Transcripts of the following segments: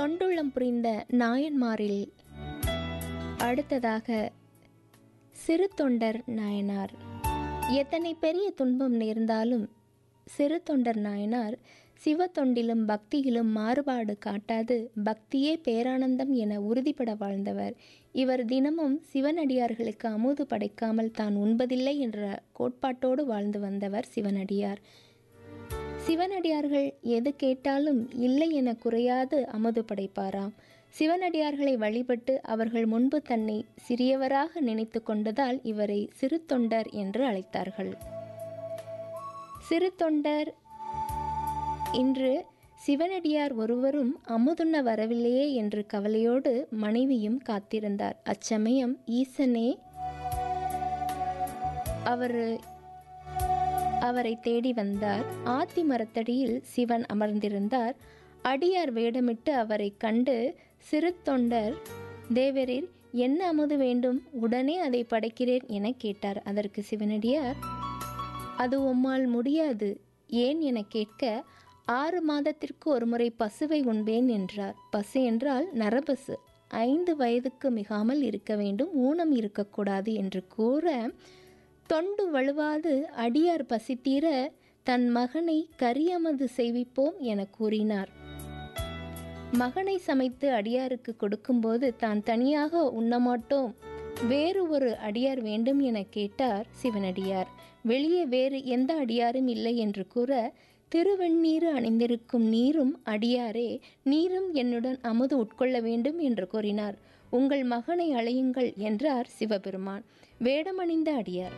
தொண்டுள்ளம் புரிந்த நாயன்மாரில் அடுத்ததாக சிறு தொண்டர் நாயனார் எத்தனை பெரிய துன்பம் நேர்ந்தாலும் சிறு தொண்டர் நாயனார் சிவ தொண்டிலும் பக்தியிலும் மாறுபாடு காட்டாது பக்தியே பேரானந்தம் என உறுதிப்பட வாழ்ந்தவர் இவர் தினமும் சிவனடியார்களுக்கு அமுது படைக்காமல் தான் உண்பதில்லை என்ற கோட்பாட்டோடு வாழ்ந்து வந்தவர் சிவனடியார் சிவனடியார்கள் எது கேட்டாலும் இல்லை என குறையாது அமுது படைப்பாராம் சிவனடியார்களை வழிபட்டு அவர்கள் முன்பு தன்னை சிறியவராக நினைத்து கொண்டதால் இவரை சிறு தொண்டர் என்று அழைத்தார்கள் சிறு தொண்டர் இன்று சிவனடியார் ஒருவரும் அமுதுண்ண வரவில்லையே என்று கவலையோடு மனைவியும் காத்திருந்தார் அச்சமயம் ஈசனே அவர் அவரை தேடி வந்தார் ஆத்தி மரத்தடியில் சிவன் அமர்ந்திருந்தார் அடியார் வேடமிட்டு அவரை கண்டு சிறு தொண்டர் தேவரீர் என்ன அமுது வேண்டும் உடனே அதை படைக்கிறேன் என கேட்டார் அதற்கு சிவனடியார் அது உம்மால் முடியாது ஏன் என கேட்க ஆறு மாதத்திற்கு ஒருமுறை பசுவை உண்பேன் என்றார் பசு என்றால் நரபசு ஐந்து வயதுக்கு மிகாமல் இருக்க வேண்டும் ஊனம் இருக்கக்கூடாது என்று கூற தொண்டு வலுவாது அடியார் பசித்தீர தன் மகனை கரியமது செய்விப்போம் என கூறினார் மகனை சமைத்து அடியாருக்கு கொடுக்கும்போது தான் தனியாக உண்ணமாட்டோம் வேறு ஒரு அடியார் வேண்டும் என கேட்டார் சிவனடியார் வெளியே வேறு எந்த அடியாரும் இல்லை என்று கூற திருவெண்ணீரு அணிந்திருக்கும் நீரும் அடியாரே நீரும் என்னுடன் அமுது உட்கொள்ள வேண்டும் என்று கூறினார் உங்கள் மகனை அழையுங்கள் என்றார் சிவபெருமான் வேடமணிந்த அடியார்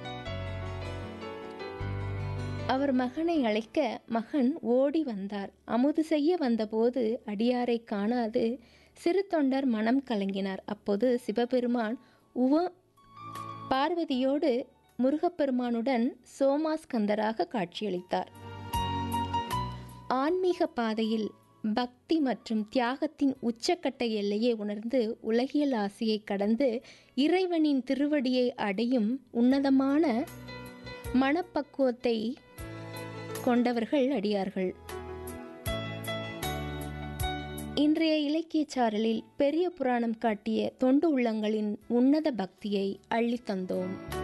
அவர் மகனை அழைக்க மகன் ஓடி வந்தார் அமுது செய்ய வந்தபோது அடியாரை காணாது சிறு தொண்டர் மனம் கலங்கினார் அப்போது சிவபெருமான் உவ பார்வதியோடு முருகப்பெருமானுடன் சோமாஸ்கந்தராக காட்சியளித்தார் ஆன்மீக பாதையில் பக்தி மற்றும் தியாகத்தின் உச்சக்கட்ட எல்லையை உணர்ந்து உலகியல் ஆசையை கடந்து இறைவனின் திருவடியை அடையும் உன்னதமான மனப்பக்குவத்தை கொண்டவர்கள் அடியார்கள் இன்றைய இலக்கிய சாரலில் பெரிய புராணம் காட்டிய தொண்டு உள்ளங்களின் உன்னத பக்தியை அள்ளித்தந்தோம்